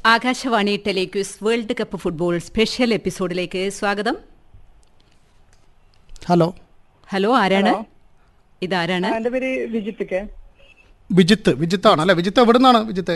ആകാശവാണി ടെലിക്യൂസ് world cup football special എപ്പിസോഡിലേക്ക് സ്വാഗതം ഹലോ ഹലോ ആരാണ് ഇതാരാണ് എന്റെ പേര് വിജിത്ത് കെ വിജിത്ത് വിജിത്താണ് അല്ലേ വിജിത്ത് എവിടെ നിന്നാണ് വിജിത്തെ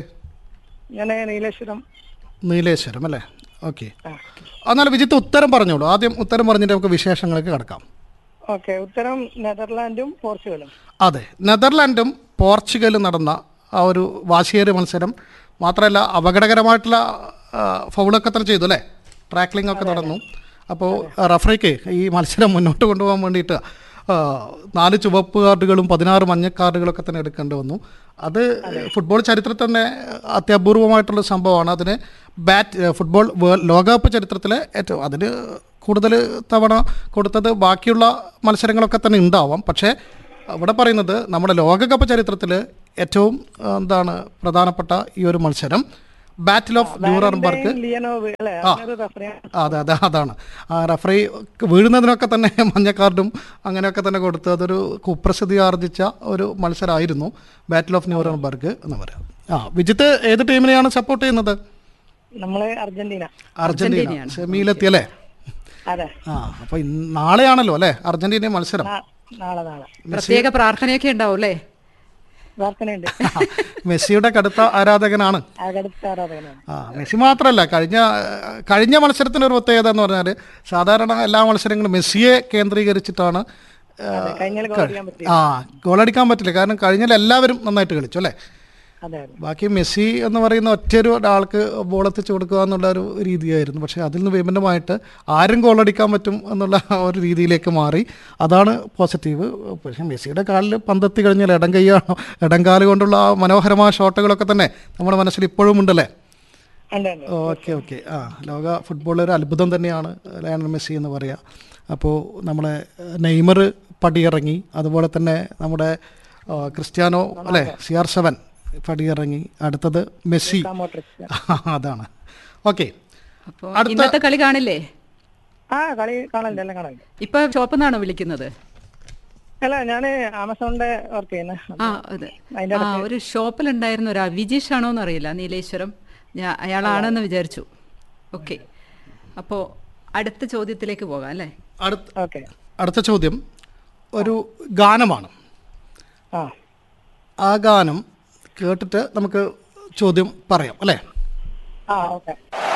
ഞാൻ നീലേശ്വരം നീലേശ്വരം അല്ലേ ഓക്കെ ആ. എന്നാൽ വിജിത്ത് ഉത്തരം പറഞ്ഞോളൂ ആദ്യം ഉത്തരം പറഞ്ഞിട്ട് നമുക്ക് വിശേഷങ്ങൾക്ക് കിടക്കാം ഓക്കെ ഉത്തരം നെതർലാൻഡും പോർച്ചുഗലും അതെ നെതർലാൻഡും പോർച്ചുഗലും നടന്ന ആ ഒരു വാശിയേറിയ മത്സരം മാത്രമല്ല അപകടകരമായിട്ടുള്ള ആ, ഫൗളൊക്കെ തന്നെ ചെയ്തു അല്ലേ ട്രാക്ലിംഗ് ഒക്കെ നടന്നു അപ്പോൾ റഫറിക്ക് ഈ മത്സരം മുന്നോട്ട് കൊണ്ടുപോകാൻ വേണ്ടിയിട്ട് ആ, നാല് ചുവപ്പ് കാർഡുകളും പതിനാറ് മഞ്ഞ കാർഡുകളൊക്കെ തന്നെ എടുക്കേണ്ടി വന്നു അത് ഫുട്ബോൾ ചരിത്രത്തിൽ തന്നെ അത്യപൂർവമായിട്ടുള്ള സംഭവമാണ് അതിന് ബാറ്റ് ഫുട്ബോൾ വേൾ- ലോകകപ്പ് ചരിത്രത്തിലെ ഏറ്റവും അതിന് കൂടുതൽ തവണ കൊടുത്തത് ബാക്കിയുള്ള മത്സരങ്ങളൊക്കെ തന്നെ ഉണ്ടാവാം പക്ഷേ ഇവിടെ പറയുന്നത് നമ്മുടെ ലോകകപ്പ് ചരിത്രത്തിൽ ഏറ്റവും ആ, എന്താണ് പ്രധാനപ്പെട്ട ഈ ഒരു മത്സരം ബാറ്റിൽ ഓഫ് ഡ്യൂറർബർഗ് ലിയനോവ് അല്ലെ അങ്ങനൊരു റഫറി അതെ അതെ അതാണ് ആ റഫറി വീഴുന്നതിനൊക്കെ തന്നെ മഞ്ഞ കാർഡും അങ്ങനെയൊക്കെ തന്നെ കൊടുത്ത് അതൊരു കുപ്രസിദ്ധി ആർജിച്ച ഒരു മത്സരമായിരുന്നു ബാറ്റിൽ ഓഫ് ന്യൂറൻബർഗ് എന്ന് പറയാം ആ വിജിത്ത് ഏത് ടീമിനെയാണ് സപ്പോർട്ട് ചെയ്യുന്നത് നമ്മള് അർജന്റീന അർജന്റീന സെമിയിലെത്തി അല്ലേ അതെ ആ അപ്പോൾ നാളെയാണല്ലോ അല്ലേ അർജന്റീന മത്സരം നാ- നാളെ നാളെ പ്രത്യേക പ്രാർത്ഥനയൊക്കെ ഉണ്ടാവും അല്ലേ പ്രാർത്ഥനയുണ്ട് മെസ്സിയുടെ കടുത്ത ആരാധകനാണ് അകടുത്ത ആരാധകനാണ് ആ മെസ്സി മാത്രമല്ല കഴിഞ്ഞ കഴിഞ്ഞ മത്സരത്തിന് ഒരു പ്രത്യേകത എന്ന് പറഞ്ഞാൽ സാധാരണ എല്ലാ മത്സരങ്ങളും മെസ്സിയെ കേന്ദ്രീകരിച്ചിട്ടാണ് ആ, അതെ കഴിഞ്ഞാൽ ഗോൾ അടിക്കാൻ പറ്റി ആ ഗോളടിക്കാൻ പറ്റില്ല കാരണം കഴിഞ്ഞാൽ എല്ലാവരും നന്നായിട്ട് കളിച്ചു അല്ലേ അതെ അതെ ബാക്കി മെസ്സി എന്ന് പറയുന്ന ഒറ്റൊരു ഒരാൾക്ക് ബോൾ എത്തിച്ചു കൊടുക്കുക എന്നുള്ള ഒരു രീതിയായിരുന്നു പക്ഷേ അതിൽ നിന്ന് വിഭിന്നമായിട്ട് ആരും ഗോളടിക്കാൻ പറ്റും എന്നുള്ള ഒരു രീതിയിലേക്ക് മാറി അതാണ് പോസിറ്റീവ് പക്ഷേ മെസ്സിയുടെ കാലിൽ പന്തെത്തി കഴിഞ്ഞാൽ ഇടം കൈയാണോ ഇടം കാല് കൊണ്ടുള്ള ആ മനോഹരമായ ഷോട്ടുകളൊക്കെ തന്നെ നമ്മുടെ മനസ്സിൽ ഇപ്പോഴും ഉണ്ടല്ലേ ഉണ്ട് ഉണ്ട് ഓക്കെ ഓക്കെ ആ ലോക ഫുട്ബോളിൽ ഒരു അത്ഭുതം തന്നെയാണ് ലയണൽ മെസ്സി എന്ന് പറയാം അപ്പോൾ നമ്മളെ നെയ്മർ പടിയിറങ്ങി അതുപോലെ തന്നെ നമ്മുടെ ആ, ക്രിസ്ത്യാനോ അല്ലേ സി ആർ സെവൻ പടിയിറങ്ങി അടുത്തത് മെസ്സി മോട്രിക്സ് അതാണ് ഓക്കെ അപ്പോൾ ഇന്നത്തെ കളി കാണില്ലേ ആ കളി കാണലുണ്ട് എല്ലാം കാണലുണ്ട് ഇപ്പൊ ഷോപ്പിൽ നിന്നാണോ വിളിക്കുന്നത് അല്ല ഞാന് ആമസോണിന്റെ വർക്ക് ചെയ്യുന്നത് ആ അതെ ആ ഒരു ഷോപ്പിലുണ്ടായിരുന്ന ഒരാ വിജീഷ് ആണോ എന്നറിയില്ല നീലേശ്വരം ഞാൻ അയാളാണെന്ന് വിചാരിച്ചു ഓക്കെ അപ്പോൾ അടുത്ത ചോദ്യത്തിലേക്ക് പോകാം അല്ലേ അടുത്ത ഓക്കെ അടുത്ത ചോദ്യം ഒരു ഗാനമാണ് ആ ആ ഗാനം കേട്ടിട്ട് നമുക്ക് ചോദ്യം പറയാം അല്ലേ ആ ഓക്കെ